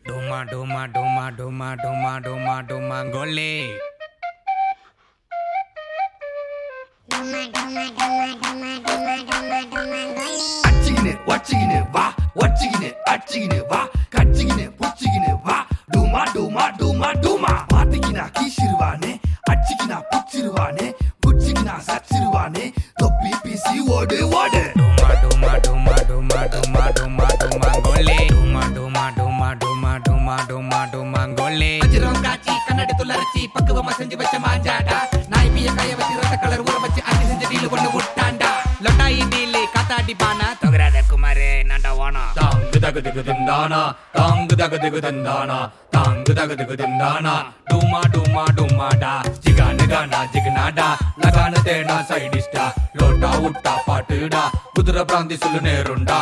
டுமா டுமா டுமா டுமா டுமா டுமா டுமா கோலி அச்சிக்கினு வச்சிக்கினு வா வச்சிக்கினு அச்சிக்கினு வா கச்சிக்கினு புச்சிக்கினு வா டூமா டூமா டூமா டூமா பாத்திக்கினா கீசிருவானே அச்சிக்கினா புச்சிருவானே புச்சிக்கினா சச்சிருவானே தொப்பி பிசி ஓடு ஓடு டுமா டுமா டுமா டுமா டுமா டுமா டுமா கோலி டுமா டுமா டுமா டுமா டுமா டுமா டுமா கோலி வச்சிரும் காய்ச்சி கண்ணாடி துள்ளரச்சி பக்குவமா செஞ்சு வச்ச மாஞ்சாடா நாய் பிய கைய வச்சு ரத்த கலர் ஊற வச்சு அஞ்சு செஞ்ச டீல் ஒண்ணு விட்டாண்டா லொட்டாயி டீல் காத்தாடி பானா தொகுராத குமாரு நான்டா ஓனம் தாங்கு தகு திகு திந்தானா தாங்கு தகு திகு திந்தானா தாங்கு தகு திகு திந்தானா டூமா டூமா டூமாடா ஜிகானு கானா ஜிகனாடா லகானு தேனா சைடிஸ்டா லோட்டா உட்டா பாட்டுடா குதிரை பிராந்தி சொல்லு நேருண்டா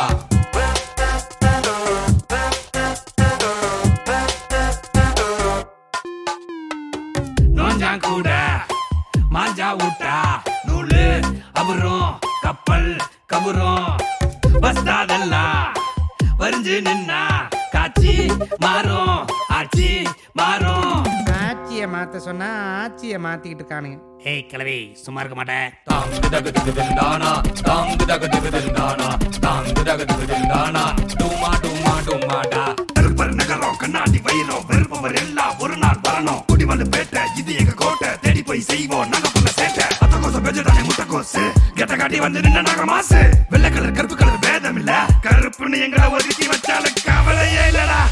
நோஞ்சான் கூட மாஞ்சா ஊட்டா நூலு அவரும் கப்பல் கவுரும் வஸ்தாதெல்லாம் வரிஞ்சு நின்னா காட்சி மாறும் ஆட்சி மாறும் ஆட்சியை மாத்த சொன்னா ஆட்சியை மாத்திக்கிட்டு இருக்கானுங்க ஏய் கிளவி சும்மா இருக்க மாட்டேன் தாங்கு தகு திகு திந்தானா தாங்கு தகு திகு திந்தானா தாங்கு தகு திகு திந்தானா டூமா டூமா டூமாடா திருப்பர் நகரம் கண்ணாடி வைரம் வெறுப்பவர் எல்லாம் ஒரு நாள் வரணும் குடிமல்லு பேட்டை இது எங்க கோட்டை தேடி போய் செய்வோம் நாங்க பண்ண சேட்டை அத்த கோசம் பெஞ்சதானே முட்டை கோசு கெட்ட காட்டி வந்து நின்ன நாங்க மாசு வெள்ளை கலர் கருப்பு கலர் பேதம் இல்ல கருப்புன்னு எங்களை ஒதுக்கி வச்சாலும் கவலையே இல்லடா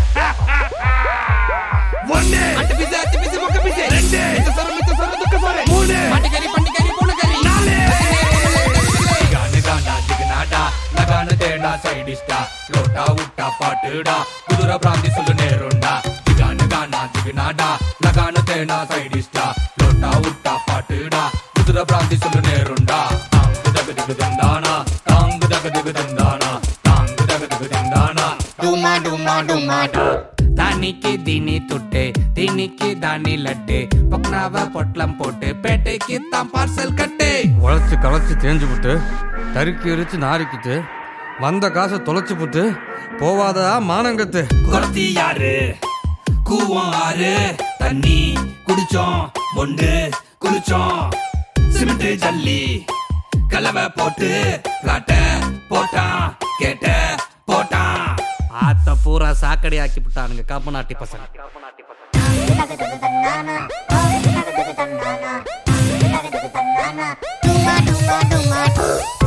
ஒண்ணு அட்டு பிசு அட்டு பிசு மொக்க பிசு ரெண்டு. மித்த சொர மித்த சொர துக்க சொர மூணு. மாட்டுக்கறி பண்டிகறி பூனைக்கறி நாலு. கானு கானா ஜிகனாடா லகானு தேனா சைடிஸ்டா லோட்டா உட்டா பாட்டுடா குதிரை பிராந்தி சொல்லு நேருண்டா ஜிகானு கானா ஜிகனாடா லகானு தேனா சைடிஸ்டா லோட்டா உட்டா பாட்டுடா குதிரை பிராந்தி சொல்லு நேருண்டா தாங்கு தகு திகு திந்தானா தாங்கு தகு திகு திந்தானா தாங்கு தகு திகு திந்தானா டுமா டுமா டுமாடா தானிக்கு தீனி துட்டு தீனிக்கு தானி லட்டு பொக்னாவ பொட்லம் போட்டு பேட்டைக்கு தான் பார்சல் கட்டு உழைச்சி களைச்சி தேஞ்சு புட்டு தருக்கி எரிச்சு நாரிக்கிட்டு வந்த காசை தொலைச்சு புட்டு போவாதா மானங்கத்து குளத்தி யாரு கூவம் ஆறு தண்ணி குடிச்சோம் மொண்டு குளிச்சோம் சிமெண்ட் ஜல்லி கலவை போட்டு பிளாட்ட போட்டான் கேட்ட போட்டான் ஆத்த பூரா சாக்கடை ஆக்கி விட்டானுங்க காப்பநாட்டி பசங்க Duma duma duma